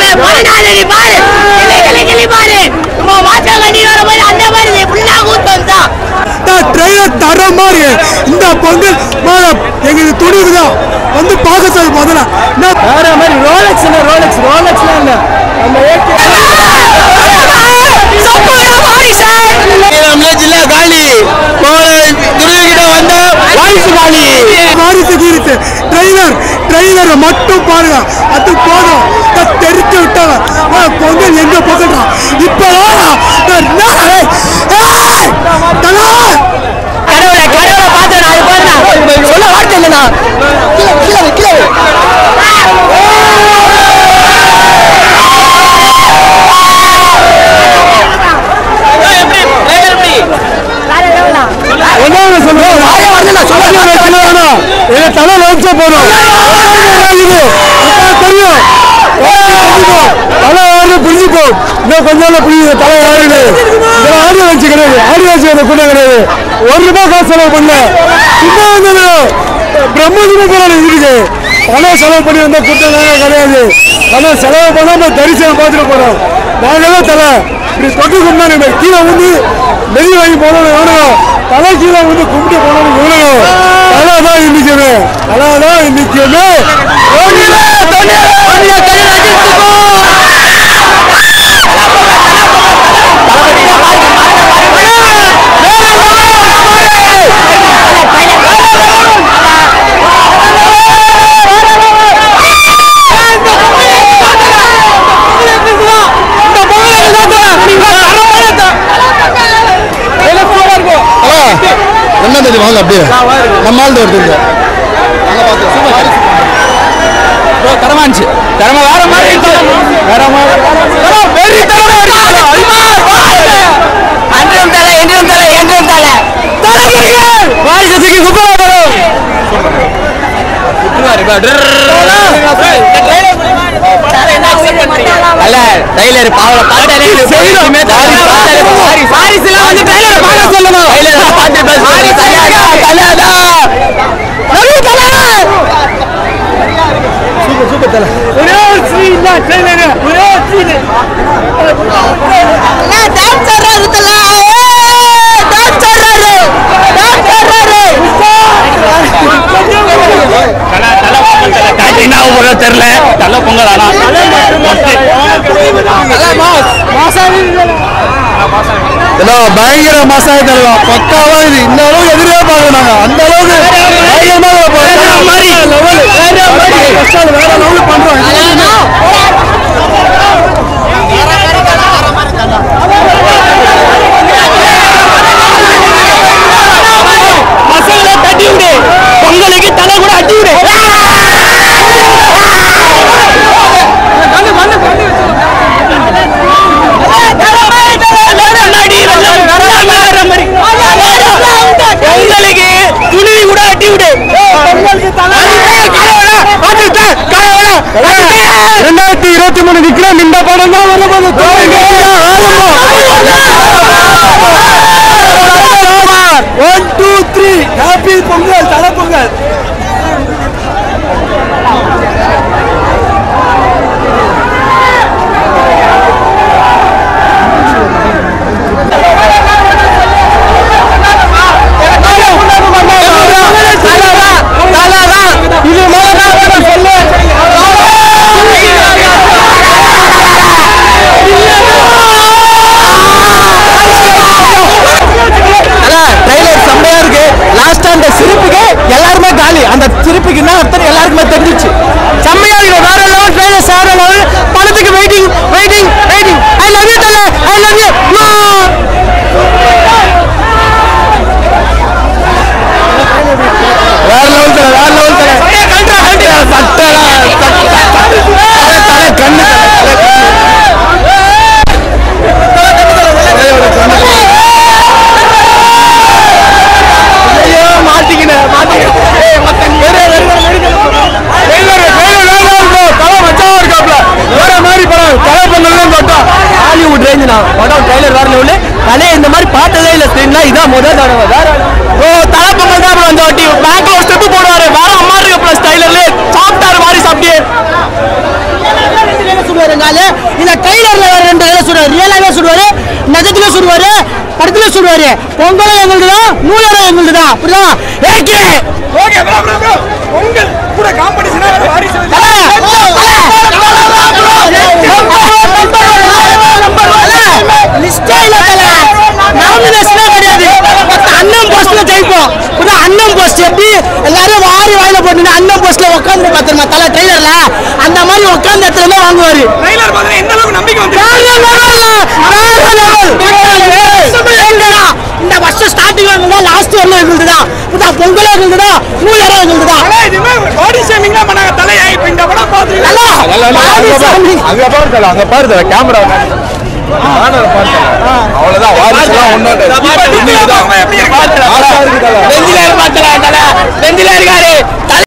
மறுநாள் பாரு கிளி கிளி கிளி பாரு நம்ம வாச வண்டி வரும்போது அந்த மாதிரி ஃபுல்லா கூட்டம் தான் ட்ரெயிலர் தர மாதிரி இந்த பொங்கல் மேடம் எங்களுக்கு துணிவு தான் வந்து பார்க்க சொல்லு முதல்ல நான் வேற மாதிரி ரோலெக்ஸ் இல்லை ரோலெக்ஸ் ரோலெக்ஸ்லாம் இல்லை நம்ம ಜಿಲ್ಲಾ ಗಾಳಿ ದುರ್ಗಿಡ ಬಂದ ವಾಯಿಸು ಗಾಳಿ வாரிசு கீரிச்சு ட்ரெய்லர் ட்ரெய்லரை மட்டும் பாருங்க அது போதும் நான் தெரிச்சு விட்டாங்க ஆ, பொங்கல் எங்க பொங்கல்டா இப்போ கடவுளை கடவுளை பார்த்தேன் அது பாருங்க சொல்ல வார்த்தை இல்லைண்ணா கீழே கீழே கீழே ஒன்னாவது சொல்றேன் எங்க தலை வச்சா போதும் இது அப்பா தெரியும் தலை யாரும் புரிஞ்சுப்போ இன்னும் கொஞ்ச நாள் புரியுது தலை யாருன்னு இதெல்லாம் ஆடியோ வச்சு கிடையாது ஆடியோ வச்சு அந்த கூட கிடையாது ஒரு ரூபாய் காசு செலவு பண்ணல சும்மா வந்தது பிரம்மஜிம போராட்டம் இருக்கு பணம் செலவு பண்ணி வந்த கூட்டம் கிடையாது பணம் செலவு பண்ணாம தரிசனம் பார்த்துட்டு போறோம் நாங்க தான் தலை இப்படி தொட்டு கும்பிட்டா நம்ம கீழே வந்து நெறி வாங்கி போனோம் வேணும் தலை கீழே வந்து கும்பிட்டு போனோம் வேணும் தலை தான் இன்னைக்குமே தலை தான் இன்னைக்குமே ஒன்னாம் தேதி வாங்க அப்படியே நம்ம ஆள் வருதுங்க தரமா இருந்துச்சு தரமா வேற மாதிரி வேற மாதிரி அன்றும் தலை என்றும் தலை என்றும் தலை வாரிசத்துக்கு சூப்பரா வரும் அல்ல டைலர் பாவல பாட்டாலே வாரிசுலாம் வந்து டைலர் பார்க்க சொல்லணும் டைலர் பாட்டு பேசுறது தலையாடா தலையாடா நடு தலை சூப்பர் சூப்பர் தலை ஒரே ஒரு சீன் தான் ட்ரெயிலர் ஒரே ஒரு சீன் டான்ஸ் ஆடுறாரு தலை டான்ஸ் ஆடுறாரு டான்ஸ் ஆடுறாரு என்ன ஆக தெரியல தலை பொங்கல் ஆனா இதெல்லாம் பயங்கர மாசாக தருவோம் பக்காவா இது இந்த அளவுக்கு எதிரே பார்க்கணும் நாங்க அந்த அளவுக்கு பயங்கரமா வேற லெவல் பண்றோம் மசாலா தட்டி விடு பொங்கலுக்கு தலை கூட அட்டி விடு பொங்கலுக்கு துணி கூட அட்டி விடு ரெண்டாயிரத்தி இருபத்தி மூணு விக்ரம் இந்த படம் தான் one two three happy Pongal தலை பொங்கல் இது முதல்ல சொல்லு ட்ரைலர் செம்மையா இருக்கு லாஸ்டா அந்த சிரிப்புக்கு எல்லாருமே காலி அந்த சிரிப்புக்கு என்ன அர்த்தம் எல்லாருக்குமே தெரிஞ்சிச்சு செம்மையா இருக்கு வேற லெவல் ட்ரைலர் சார லெவல் படத்துக்கு waiting waiting waiting I love you Thala I love you வேற லெவல் தல வேற லெவல் தல சட்டை தலை கண்ணு ஐயோ மாட்டிக்கினேன் வேற மாதிரி படம் தலை பொங்கல் பார்த்தா ஹாலிவுட் ரேஞ்ச் நான் படம் ட்ரைலர் வேற லெவலு தலையை இந்த மாதிரி பார்த்ததே இல்லை ஸ்க்ரீன்ல இதான் முதல் தடவை வேற ஓ தலை பொங்கல் தான் bro இந்த வாட்டி பேங்க்ல ஒரு ஸ்டெப் போடுவாரு வேற அம்மா இருக்கு ப்ளஸ் ட்ரைலர்ல சாப்பிட்டாரு வாரிசு அப்படியே எங்காலு இந்த ட்ரைலர்ல வேற ரெண்டு வேலை சுடுவாரு ரியலாவே சுடுவாரு நிஜத்துல சுடுவாரு படத்துல சுடுவாரு பொங்கலும் எங்களுக்கு தான் நூலரம் எங்களுக்கு தான் புரியுதா AK okay bro bro bro உங்கள் கூட காம்படிஷனா வாரிசு லிஸ்டே இல்ல தல நாமினேஷனே கிடையாது மொத்த அண்ணன் போஸ்ட்ல ஜெயிப்போம் புரியுதா அண்ணன் போஸ்ட் எப்படி எல்லாரும் வாரி வாயில போட்டு அண்ணன் போஸ்ட்ல உட்காந்து பாத்துருமா தல ட்ரெய்லர்ல அந்த மாதிரி உட்கார்ந்த இடத்துல தான் வாங்குவாரு ட்ரைலர் பார்த்தா எந்த அளவுக்கு நம்பிக்கை வந்து இந்த வருஷம் ஸ்டார்டிங் இருந்ததா லாஸ்ட் வரல இருந்ததுதான் புதா பொங்கல் இருந்ததா நியூ இயர் இருந்ததா தலை இதுமே பாடி ஷேமிங்லாம் பண்ணாங்க தலையா இப்போ இந்த படம் பார்த்துருக்கீங்க அங்க பாரு தல, அங்க பாரு தல, கேமரா பேனரை பாரு தல. அவ்வளவுதான் வாரிசுலாம் ஒண்ணும் இல்ல. இப்ப இன்னைக்கு தான். எப்படி இருக்கு ஆசா இருக்கு தல. வெந்தில இருக்காரு வெந்தில இருக்காரு